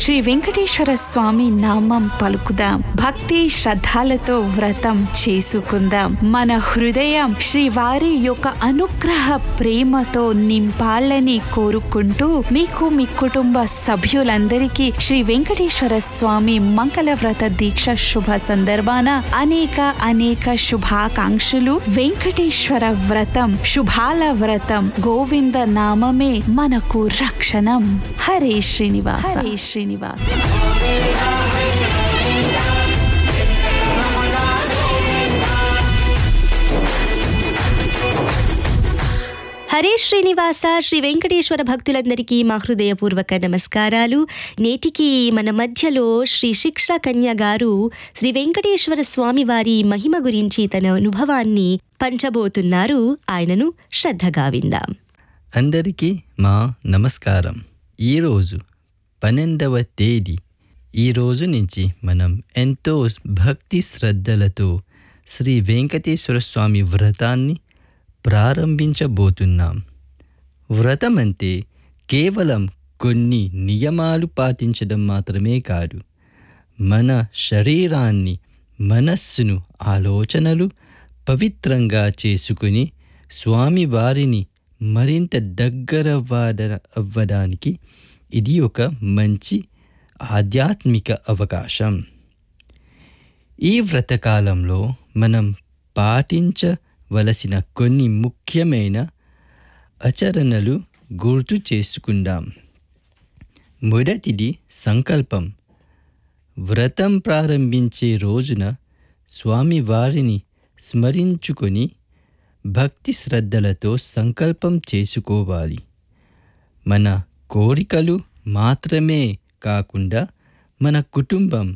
శ్రీ వెంకటేశ్వర స్వామి నామం పలుకుదాం భక్తి శ్రద్ధలతో వ్రతం చేసుకుందాం మన హృదయం శ్రీవారి యొక్క అనుగ్రహ ప్రేమతో నింపాలని కోరుకుంటూ మీకు మీ కుటుంబ సభ్యులందరికీ శ్రీ వెంకటేశ్వర స్వామి మంగళ వ్రత దీక్ష శుభ సందర్భాన అనేక అనేక శుభాకాంక్షలు వెంకటేశ్వర వ్రతం శుభాల వ్రతం గోవింద నామమే మనకు రక్షణం హరే శ్రీనివాస హరే శ్రీనివాస హరే శ్రీనివాస శ్రీ వెంకటేశ్వర భక్తులందరికీ మా హృదయపూర్వక నమస్కారాలు నేటికి మన మధ్యలో శ్రీ శిక్ష కన్య గారు శ్రీ వెంకటేశ్వర స్వామి వారి మహిమ గురించి తన అనుభవాన్ని పంచబోతున్నారు ఆయనను శ్రద్ధగా విందాం అందరికీ మా నమస్కారం ఈరోజు పన్నెండవ తేదీ ఈ రోజు నుంచి మనం ఎంతో భక్తి శ్రద్ధలతో శ్రీ వెంకటేశ్వర స్వామి వ్రతాన్ని ప్రారంభించబోతున్నాం వ్రతం అంటే కేవలం కొన్ని నియమాలు పాటించడం మాత్రమే కాదు మన శరీరాన్ని మనస్సును ఆలోచనలు పవిత్రంగా చేసుకుని స్వామివారిని మరింత దగ్గరవ్వడ అవ్వడానికి ఇది ఒక మంచి ఆధ్యాత్మిక అవకాశం ఈ వ్రతకాలంలో మనం పాటించవలసిన కొన్ని ముఖ్యమైన ఆచరణలు గుర్తు చేసుకుందాం మొదటిది సంకల్పం వ్రతం ప్రారంభించే రోజున స్వామివారిని స్మరించుకొని భక్తి శ్రద్ధలతో సంకల్పం చేసుకోవాలి మన కోరికలు మాత్రమే కాకుండా మన కుటుంబం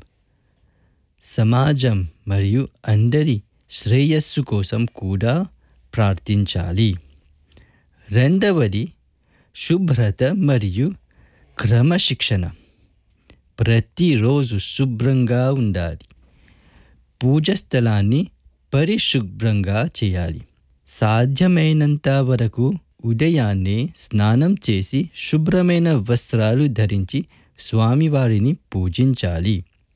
సమాజం మరియు అందరి శ్రేయస్సు కోసం కూడా ప్రార్థించాలి రెండవది శుభ్రత మరియు క్రమశిక్షణ ప్రతిరోజు శుభ్రంగా ఉండాలి పూజ స్థలాన్ని పరిశుభ్రంగా చేయాలి సాధ్యమైనంత వరకు ఉదయాన్నే స్నానం చేసి శుభ్రమైన వస్త్రాలు ధరించి స్వామివారిని పూజించాలి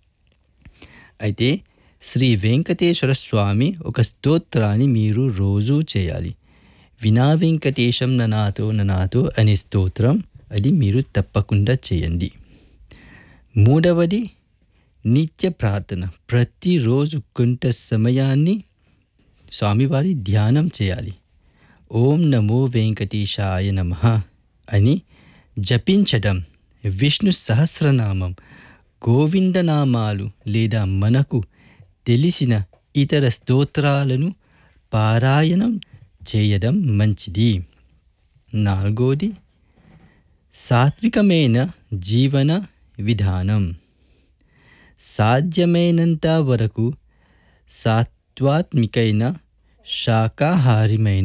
అయితే శ్రీ వెంకటేశ్వర స్వామి ఒక స్తోత్రాన్ని మీరు రోజూ చేయాలి వినా వెంకటేశం ననాతో ననాతో అనే స్తోత్రం అది మీరు తప్పకుండా చేయండి మూడవది నిత్య ప్రార్థన ప్రతిరోజు కొంత సమయాన్ని స్వామివారి ధ్యానం చేయాలి ఓం నమో వెంకటేశాయ నమ అని జపించడం విష్ణు సహస్రనామం గోవిందనామాలు లేదా మనకు తెలిసిన ఇతర స్తోత్రాలను పారాయణం చేయడం మంచిది నాలుగోది సాత్వికమైన జీవన విధానం సాధ్యమైనంత వరకు సాత్వాత్మికైన శాకాహారమైన